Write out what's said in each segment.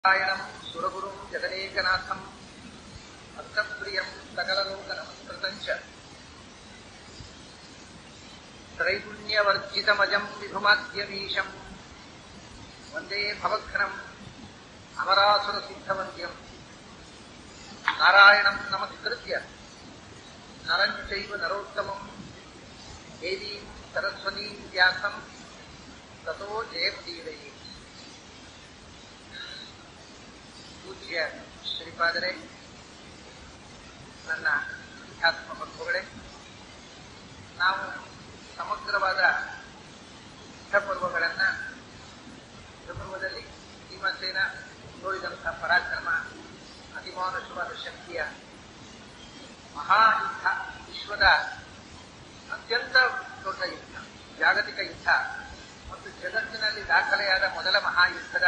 నారాయణం సురగురుం జగదేకనాథం అర్థప్రియం సకలలోకనమస్కృతం చ త్రైపుణ్యవర్జితమజం విభుమాద్యమీశం వందే భవఘ్నం అమరాసురసిద్ధవంద్యం నారాయణం నమస్కృత్య నరం చైవ నరోత్తమం దేవీం సరస్వతీం వ్యాసం తతో జయముదీరయే ಪೂಜ್ಯ ಶ್ರೀಪಾದರೆ ನನ್ನ ಅಧ್ಯಾತ್ಮ ಬಂಧುಗಳೇ ನಾವು ಸಮಗ್ರವಾದ ಯುದ್ಧಪರ್ವಗಳನ್ನು ಯುದ್ಧಪರ್ವದಲ್ಲಿ ಭೀಮಸೇನ ನೋಡಿದಂತಹ ಪರಾಕ್ರಮ ಅತಿಮಾನುಷವಾದ ಶಕ್ತಿಯ ಮಹಾಯುದ್ಧ ವಿಶ್ವದ ಅತ್ಯಂತ ದೊಡ್ಡ ಯುದ್ಧ ಜಾಗತಿಕ ಯುದ್ಧ ಮತ್ತು ಜಗತ್ತಿನಲ್ಲಿ ದಾಖಲೆಯಾದ ಮೊದಲ ಮಹಾಯುದ್ಧದ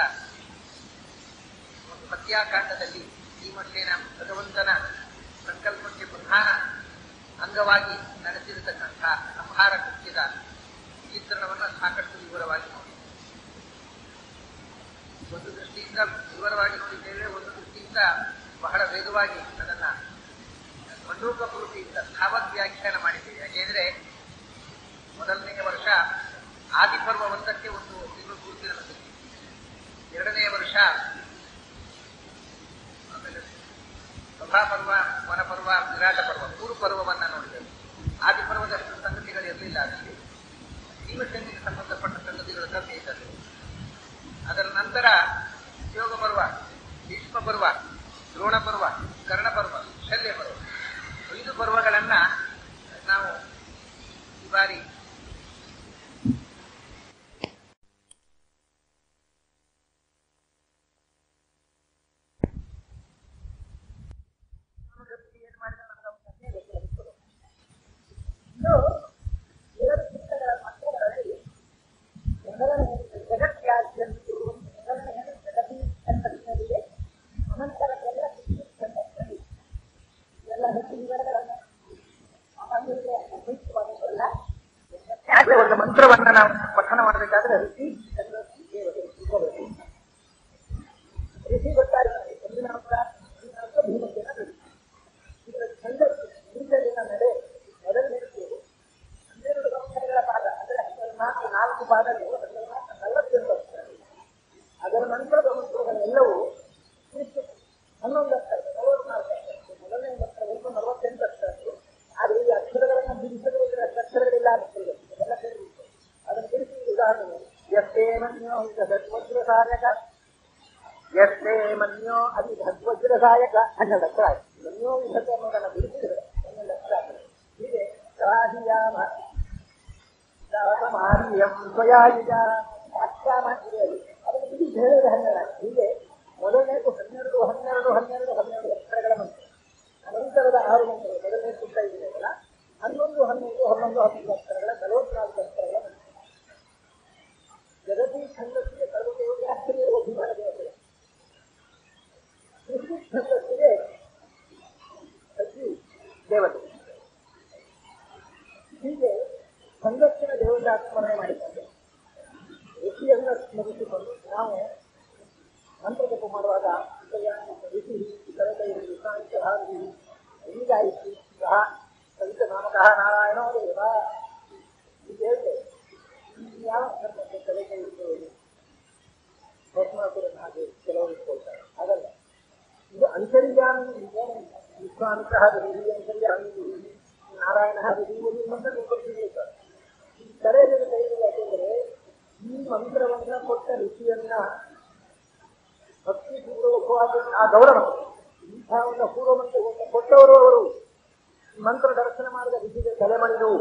ಒಂದು ಹತ್ಯಾಕಾಂಡದಲ್ಲಿ ಭೀಮಸೇನ ಭಗವಂತನ ಸಂಕಲ್ಪಕ್ಕೆ ಪ್ರಧಾನ ಅಂಗವಾಗಿ ನಡೆಸಿರತಕ್ಕಂಥ ಸಂಹಾರ ಕೃತ್ಯದ ಚಿತ್ರಣವನ್ನು ಸಾಕಷ್ಟು ವಿವರವಾಗಿ ನೋಡಿ ಒಂದು ದೃಷ್ಟಿಯಿಂದ ವಿವರವಾಗಿ ನೋಡಿದ್ದೇವೆ ಒಂದು ದೃಷ್ಟಿಯಿಂದ ಬಹಳ ವೇಗವಾಗಿ ಅದನ್ನ ಮಂಡೂಕಪೂರ್ತಿಯಿಂದ ಧಾವತ್ ವ್ಯಾಖ್ಯಾನ ಮಾಡಿದ್ದೇವೆ ಯಾಕೆಂದ್ರೆ ಮೊದಲನೆಯ ವರ್ಷ ಆದಿಪರ್ವ ಒಂದಕ್ಕೆ ಒಂದು ತಿಂಗಳು ಪೂರ್ತಿ ನಮಗೆ ಎರಡನೆಯ ವರ್ಷ ಆಮೇಲೆ ಸಭಾಪರ್ವ ವನಪರ್ವ ವಿರಾಟ ಪರ್ವ ಮೂರು ಪರ್ವವನ್ನ ನೋಡಿದೆವು ಆದಿಪರ್ವದಷ್ಟು ಸಂಗತಿಗಳು ಇರಲಿಲ್ಲ ಅದಕ್ಕೆ ಜೀವಶಕ್ತಿಗೆ ಸಂಬಂಧಪಟ್ಟ ಸಂಗತಿಗಳು ಕಮ್ಮಿ ಇದ್ದದ್ದು ಅದರ ನಂತರ ಯೋಗ ಪರ್ವ ಭೀಷ್ಮ ಪರ್ವ ದ್ರೋಣ ಪರ್ವ ಕರ್ಣ ಪರ್ವ ಶಲ್ಯ ಪರ್ವ ಐದು ಪರ್ವಗಳನ್ನ ನಾವು ಈ ಬಾರಿ ಏನ್ ಮಾಡಿದ್ರೆ ನಮ್ಗೆ ಅವಕಾಶ ಗೊತ್ತಿಲ್ಲ. ಇನ್ನು ಎರಡು ಪುಸ್ತಕಗಳ ಮಧ್ಯದಲ್ಲಿ ಮೊದಲನೇ ಜಗತ್ಯಾದ್ಯಂತೂ ಮೊದಲನೆಯ ಜಗತಿ ಸಂತತಿನಲ್ಲಿದೆ ಅನಂತರ ಎಲ್ಲ ಸಂತತಿನಲ್ಲಿ ಎಲ್ಲ ಹೆಚ್ಚು ವಿವರಗಳನ್ನು ಅವನಿಗೆ ಅಭ್ಯರ್ಥವಾದಲ್ಲ ಯಾಕೆ ಒಂದು ಮಂತ್ರವನ್ನ ನಾವು ಪಠನ ಮಾಡಬೇಕಾದ್ರೆ ಋಷಿ ಚಂದ್ರಸಿ ದೇವತೆ ಇಬ್ಬರು. ಋಷಿ ಗೊತ್ತಾಗಿದೆ ಒಂದಿನ ಮಂತ್ರ ಒಂದಿನ ಮಂತ್ರ ಭೀಮಸೇನ ಋಷಿ ಇದರ ಛಂದಸ್ಸು ಹಿಂದಿನ ನಡೆ ಮೊದಲನೇದು ಹನ್ನೆರಡು ಸಂಖ್ಯೆಗಳ ಪಾದ ಅಂದರೆ ಹನ್ನೆರಡು ನಾಲ್ಕು ಪಾದಗಳು ಹನ್ನೆರಡು ನಲವತ್ತೆಂಟು ಅಕ್ಷರಗಳು. ಅದರ ನಂತರದ ಮಂತ್ರಗಳೆಲ್ಲವೂ ಇಷ್ಟು ಹನ್ನೊಂದು ಅಕ್ಷರ ನಲವತ್ನಾಲ್ಕು ಅಕ್ಷರ ಮೊದಲನೇ ಮಂತ್ರ ಒಂದು ನಲವತ್ತೆಂಟು ಅಕ್ಷರಗಳು ಆದರೆ ಈ ಅಕ್ಷರಗಳನ್ನು ಬಿಡಿಸಬೇಕಾದ್ರೆ ಅಷ್ಟು ಅಕ್ಷರಗಳಿಲ್ಲ ಅನಿಸ್ತದೆ ಎಲ್ಲ ಸೇರಿಬಿಟ್ಟು ಅದನ್ನು ಬಿಡಿಸಿ ಉದಾಹರಣೆ ನೋಡಿ. ಎಷ್ಟೇ ಮನ್ಯೋ ವಜ್ರ ಸಹಾಯಕ ಎಷ್ಟೇ ಮನ್ಯೋ ಅದು ಭದ್ವಜ್ರ ಸಹಾಯಕ ಹನ್ನೆರಡು ಅಕ್ಷರ ಆಯ್ತು ಮನ್ಯೋ ವಿಧತೆ ಅನ್ನೋದನ್ನು ಬಿಡಿಸಿದ್ರೆ ಹನ್ನೆರಡು ಅಕ್ಷರ ಆಗ್ತದೆ ಹೀಗೆ ರಾಹಿಯಾಮ ಮಾರಿಯಂ ಸ್ವಯಾಯುಜ ಅಕ್ಷಾಮ ಇದೆಯಲ್ಲ ಅದನ್ನು ಬಿಡಿಸಿ ಹೇಳಿದ್ರೆ ಹನ್ನೆರಡು ಹೀಗೆ ಮೊದಲನೇದು ಹನ್ನೆರಡು ಹನ್ನೆರಡು ಹನ್ನೆರಡು ಹನ್ನೆರಡು ಅಕ್ಷರಗಳ ಮಂತ್ರ ಅನಂತರದ ಆರು ಮಂತ್ರಗಳು ಮೊದಲನೇ ಪುಟ್ಟ ಇದೆಯಲ್ಲ ಹನ್ನೊಂದು ಹನ್ನೊಂದು ಹನ್ನೊಂದು ಹನ್ನೊಂದು ಅಕ್ಷರಗಳ ನಲವತ್ನಾಲ್ಕು ಅಕ್ಷರಗಳ ಮಂತ್ರ ಜಗತಿ ಛಂದಸ್ಸಿಗೆ ಸರ್ವದೇವರಾತ್ರಿ ಇರುವ ಭೀಮನ ದೇವತೆ ಕೃಷಿ ಛಂದಸ್ಸಿಗೆ ಸಖಿ ದೇವತೆ ಹೀಗೆ ಛಂದಸ್ಸಿನ ದೇವತಾ ಸ್ಮರಣೆ ಮಾಡಿಕೊಂಡು ಋಷಿಯನ್ನ ಸ್ಮರಿಸಿಕೊಂಡು ನಾವು ಮಂತ್ರ ಜಪ ಮಾಡುವಾಗ ಋಷಿ ಕರಕೈರಿ ಸಾಂಖ್ಯಹಾರಿ ಲಿಂಗಾಯಿಸಿ ಸಹ ಸವಿತ ನಾಮಕಃ ನಾರಾಯಣೋ ದೇವ ಇದು ಹೇಳ್ತೇವೆ ಯಾವ ಧರ್ಮಕ್ಕೆ ತಲೆ ಕೈ ಇಟ್ಟುವುದು ಭಸ್ಮಾಸುರನ ಹಾಗೆ ಕೆಲವರು ಇಟ್ಕೊಳ್ತಾರೆ ಹಾಗಲ್ಲ ಇದು ಅಂತರ್ಯಾಮಿ ವಿಶ್ವಾಮಿತ್ರ ಹರಿ ಅಂತರ್ಯಾಮಿ ನಾರಾಯಣ ಹರಿ ಒಂದು ಮಂತ್ರ ತಿಳ್ಕೊಳ್ತಿರ್ತಾರೆ ತಲೆಯಲ್ಲಿ ಕೈಯಲ್ಲಿ ಯಾಕೆಂದ್ರೆ ಈ ಮಂತ್ರವನ್ನ ಕೊಟ್ಟ ಋಷಿಯನ್ನ ಭಕ್ತಿ ಪೂರ್ವಕವಾದ ಆ ಗೌರವ ಇಂಥ ಒಂದು ಪೂರ್ವ ಮಂತ್ರವನ್ನು ಕೊಟ್ಟವರು ಅವರು ಮಂತ್ರ ದರ್ಶನ ಮಾಡಿದ ಋಷಿಗೆ ತಲೆ ಮಾಡಿದವು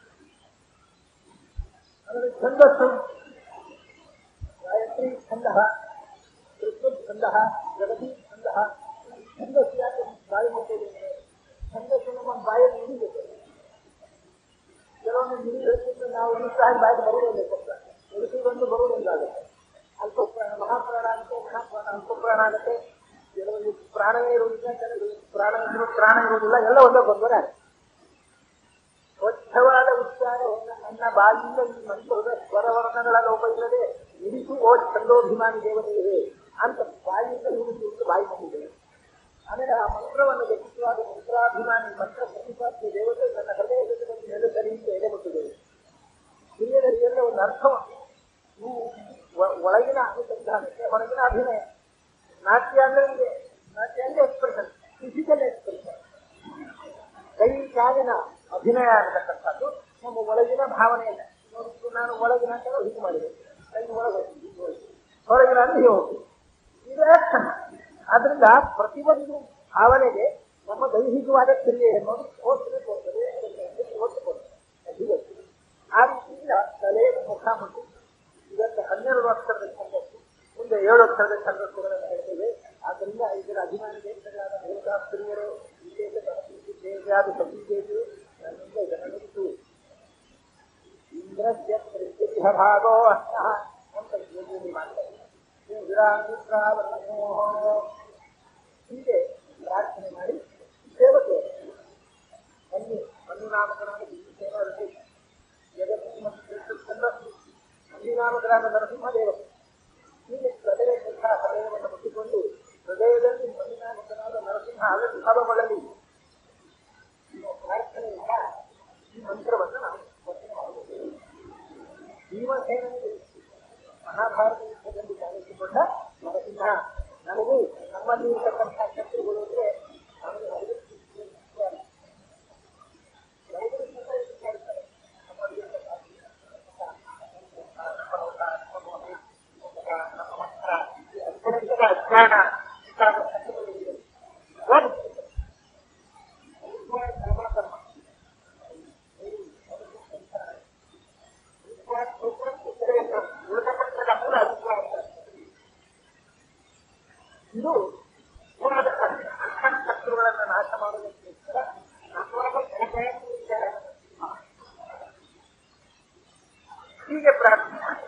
ಅದರಲ್ಲಿ ಛಂದಸ್ಸು ಗಾಯತ್ರಿ ಛಂದ ಕೃಷ್ಣ ಛಂದ ಜಗತಿ ಛಂದ ಛಂದಸ್ಸು ಯಾಕೆ ಬಾಯಿ ಮುಟ್ಟೋದು ಅಂದ್ರೆ ಛಂದಸ್ಸು ನಮ್ಮ ಬಾಯಲ್ಲಿ ಹಿಡಿಬೇಕು ಕೆಲವೊಮ್ಮೆ ಹಿಡಿ ಹೇಳ್ತಿದ್ರೆ ನಾವು ಅನುಸಾರ ಬಾಯಿಗೆ ಬರುವುದಿಲ್ಲ ಕೊಟ್ಟ ಉಳಿಸಿಕೊಂಡು ಬರುವುದಿಲ್ಲಾಗುತ್ತೆ ಅಲ್ಪ ಪ್ರಾಣ ಮಹಾಪ್ರಾಣ ಆಗುತ್ತೆ ಮಹಾಪ್ರಾಣ ಅಲ್ಪ ಪ್ರಾಣ ಆಗುತ್ತೆ ಕೆಲವರಿಗೆ ಪ್ರಾಣವೇ ಇರುವುದಿಲ್ಲ ಕೆಲವರಿಗೆ ಪ್ರಾಣ ಇದ್ರು ಪ್ರಾಣ ಇರುವುದಿಲ್ಲ ಎಲ್ಲ ಒಂದೇ ಗೊಂದಲ ಆಗುತ್ತೆ ಸ್ವಚ್ಛವಾದ ಉಚ್ಚಾರವನ್ನು ನನ್ನ ಬಾಯಿಂದ ಈ ಮಂತ್ರದ ಸ್ವರವರ್ಣಗಳ ಲೋಪ ಇಲ್ಲದೆ ಇರಿಸು ಓ ಛಂದೋಭಿಮಾನಿ ದೇವತೆಯೇ ಅಂತ ಬಾಯಿಯಿಂದ ನುಡಿಸುವುದು ಬಾಯಿ ಬಂದಿದೆ ಆಮೇಲೆ ಆ ಮಂತ್ರವನ್ನು ಜಪಿಸುವಾಗ ಮಂತ್ರಾಭಿಮಾನಿ ಮಂತ್ರ ಪ್ರತಿಪಾದ್ಯ ದೇವತೆ ತನ್ನ ಹೃದಯದಲ್ಲಿ ಬಂದು ನೆಲೆಸರಿ ಅಂತ ಎಡೆಬಿಟ್ಟಿದೆ ಹಿರಿಯರಲ್ಲಿ ಎಲ್ಲ ಒಂದು ಅರ್ಥವನ್ನು ಇವು ಒ- ಒಳಗಿನ ಅನುಸಂಧಾನಕ್ಕೆ ಹೊರಗಿನ ಅಭಿನಯ ನಾಟ್ಯ ಅಂದ್ರೆ ಇದೆ ನಾಟ್ಯ ಅಂದ್ರೆ ಎಕ್ಸ್ಪ್ರೆಷನ್ ಫಿಸಿಕಲ್ ಎಕ್ಸ್ಪ್ರೆಷನ್ ಕೈ ಕಾಲಿನ ಅಭಿನಯ ಅನ್ನತಕ್ಕಂಥದ್ದು ನಮ್ಮ ಒಳಗಿನ ಭಾವನೆಯಲ್ಲ ನೋಡಿ ನಾನು ಒಳಗಿನ ಅಂತ ಹೀಗೆ ಮಾಡಿದೆ ಕೈ ಒಳಗೆ ಹೋಗಿ, ಹೀಗೆ ಹೋಗಿ. ಹೊರಗಿನ ಅಂತ ಹೀಗೆ ಹೋಗಿ ಇದು ಆಕ್ಷನ್ ಆದ್ರಿಂದ ಪ್ರತಿಯೊಂದು ಭಾವನೆಗೆ ನಮ್ಮ ದೈಹಿಕವಾದ ಕ್ರಿಯೆ ಅನ್ನೋದು ಓದ್ತದೆ ಕೊಡ್ತದೆ ಓಟ್ಟು ಕೊಡ್ತದೆ ಹೀಗೆ ಆ ರೀತಿಯಿಂದ ತಲೆ ಮುಖ ಮತ್ತು ಇದಕ್ಕೆ ಹನ್ನೆರಡು ಅಕ್ಷರದ ಛಂದಸ್ಸು ಮುಂದೆ ಏಳು ಅಕ್ಷರದ ಛಂದಸ್ಸುಗಳನ್ನು ಹೇಳ್ತೇವೆ ಆದ್ದರಿಂದ ಇದರ ಅಭಿಮಾನಿ ದೇಶಗಳಾದ ದೇವತಾ ಸ್ತ್ರೀಯರು ವಿಶೇಷ ದೇಶಾದ ಸತೀದೇವಿಯು ನನ್ನಿಂದ ಇದನ್ನು ನುಡಿಸು ಇಂದ್ರಸ್ಯ ಪ್ರತ್ಯಕ್ಷ ಭಾಗೋ ಅಷ್ಟಃ ಅಂತ ಯೋಜನೆ ಮಾಡ್ತಾರೆ ವಿರಾಮಿತ್ರಾವರಣೋ ಹೀಗೆ ಪ್ರಾರ್ಥನೆ ಮಾಡಿ ಸೇವಕ್ಕೆ ಮಣ್ಣು ಮಣ್ಣು ನಾಮಕನಾದ ಸೇವಾದಲ್ಲಿ ಜಗತ್ತು ಮತ್ತು ಶ್ರೇಷ್ಠ ಶ್ರೀರಾಮಗ್ರಾಮ ನರಸಿಂಹದೇವ ಹೀಗೆ ಹೃದಯ ಮುಖ ಹೃದಯವನ್ನು ಮುಟ್ಟಿಕೊಂಡು ಹೃದಯದಲ್ಲಿ ಮಣ್ಣಿನಾಮಕನಾದ ನರಸಿಂಹ ಆವಿರ್ಭಾವಗಳಲ್ಲಿ ಪ್ರಾರ್ಥನೆಯಿಂದ ಈ ಮಂತ್ರವನ್ನು ನಾವು ವಚನ ಮಾಡುತ್ತೇವೆ ಭೀಮಸೇನಿಗೆ ಮಹಾಭಾರತ ಯುದ್ಧದಲ್ಲಿ ಕಾಣಿಸಿಕೊಂಡ ನರಸಿಂಹ ನನಗೂ ನಮ್ಮಲ್ಲಿ ಇರತಕ್ಕಂಥ ಶತ್ರುಗಳು ಅಂದ್ರೆ ನಮಗೆ ಹರಿದು ಅಜ್ಞಾನ ಇದು ಪೂರ್ಣದ ಶತ್ರುಗಳನ್ನು ನಾಶ ಮಾಡುವುದಕ್ಕೋಸ್ಕರ ಹೀಗೆ ಪ್ರಾರ್ಥನೆ ಮಾಡಿ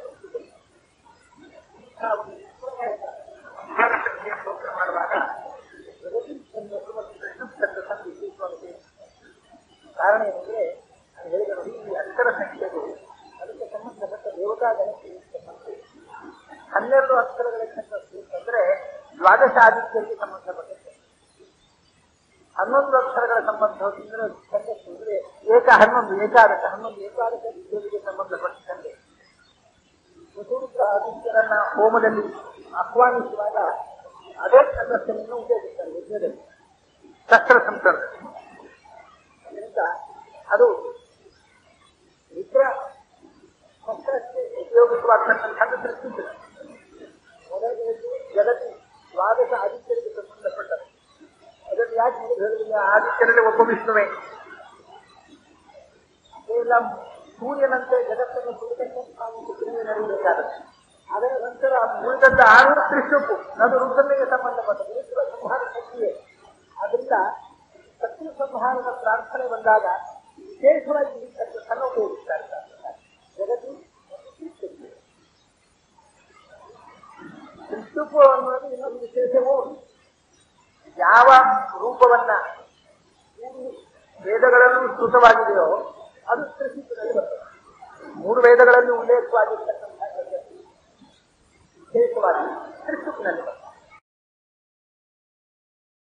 ನಾವು ಭಾರತಕ್ಕೆ ಸ್ತೋತ್ರ ಮಾಡುವಾಗ ಜಗತ್ತಿನ ಮತ್ತು ವಿಶೇಷವಾಗಿ ಕಾರಣ ಏನಂದ್ರೆ ನಾನು ಹೇಳಿದ ನೋಡಿ ಈ ಅಕ್ಷರ ಸಂಖ್ಯೆಗಳು ಅದಕ್ಕೆ ಸಂಬಂಧಪಟ್ಟ ದೇವತಾ ಗಣಕ್ಕೆ ಹನ್ನೆರಡು ಅಕ್ಷರಗಳ ಛಂದಸ್ಸು ಅಂದ್ರೆ ದ್ವಾದಶ ಆದಿತ್ಯಕ್ಕೆ ಸಂಬಂಧಪಟ್ಟಂತೆ ಹನ್ನೊಂದು ಅಕ್ಷರಗಳ ಸಂಬಂಧ ಅಂದ್ರೆ ಛಂದಸ್ಸು ಅಂದ್ರೆ ಏಕ ಹನ್ನೊಂದು ಏಕಾದಶ ಹನ್ನೊಂದು ಏಕಾದಶ ವಿದ್ಯೆಗಳಿಗೆ ಸಂಬಂಧಪಟ್ಟಂತೆ ವಸೂರುದ್ರ ಆದಿತ್ಯರನ್ನ ಹೋಮದಲ್ಲಿ ಆಹ್ವಾನಿಸುವಾಗ ಅದೇ ಛಂದಸ್ಸನ್ನು ಉಪಯೋಗಿಸ್ತಾರೆ ಯಜ್ಞದಲ್ಲಿ ಶಸ್ತ್ರ ಸಂಸರ್ಗ ಅದರಿಂದ ಅದು ಮಿತ್ರ ಶಸ್ತ್ರಕ್ಕೆ ಉಪಯೋಗಿಸುವಂತಹ ಸೃಷ್ಟಿಸಿದೆ ಮೊದಲನೆಯದು ಜಗತಿ ದ್ವಾದಶ ಆದಿತ್ಯರಿಗೆ ಸಂಬಂಧಪಟ್ಟದ್ದು ಅದನ್ನು ಯಾಕೆ ನೀವು ಹೇಳಿದ್ರೆ ಆದಿತ್ಯರಲ್ಲಿ ಒಬ್ಬ ವಿಷ್ಣುವೇ ಅದೆಲ್ಲ ಸೂರ್ಯನಂತೆ ಜಗತ್ತನ್ನು ಸುತ್ತಕ್ಕಂಥ ಒಂದು ಕ್ರಿಯೆ ನಡೆಯಬೇಕಾಗುತ್ತೆ ಅದರ ನಂತರ ಉಳಿದದ್ದ ಆರು ತ್ರಿಶುಪು ಅದು ರುದ್ರನಿಗೆ ಸಂಬಂಧಪಟ್ಟದ್ದು ರುದ್ರ ಸಂಹಾರ ಶಕ್ತಿಯೇ ಆದ್ರಿಂದ ಶತ್ರು ಸಂಹಾರದ ಪ್ರಾರ್ಥನೆ ಬಂದಾಗ ವಿಶೇಷವಾಗಿ ಈ ಶಬ್ದವನ್ನು ಉಪಯೋಗಿಸ್ತಾರೆ ಜಗತ್ತು ತ್ರಿಶುಪು ಅನ್ನೋದು ಇನ್ನೊಂದು ವಿಶೇಷವೂ ಯಾವ ರೂಪವನ್ನ ಮೂರು ವೇದಗಳಲ್ಲೂ ಸ್ತುತವಾಗಿದೆಯೋ ಅದು ತ್ರಿಶುಪಿನಲ್ಲಿ ಬರ್ತದೆ ಮೂರು ವೇದಗಳಲ್ಲಿ ಉಲ್ಲೇಖವಾಗಿರ್ತಕ್ಕಂಥ ಜಗತ್ತು ವಿಶೇಷವಾಗಿ ತ್ರಿಶುಪಿನಲ್ಲಿ ಬರ್ತದೆ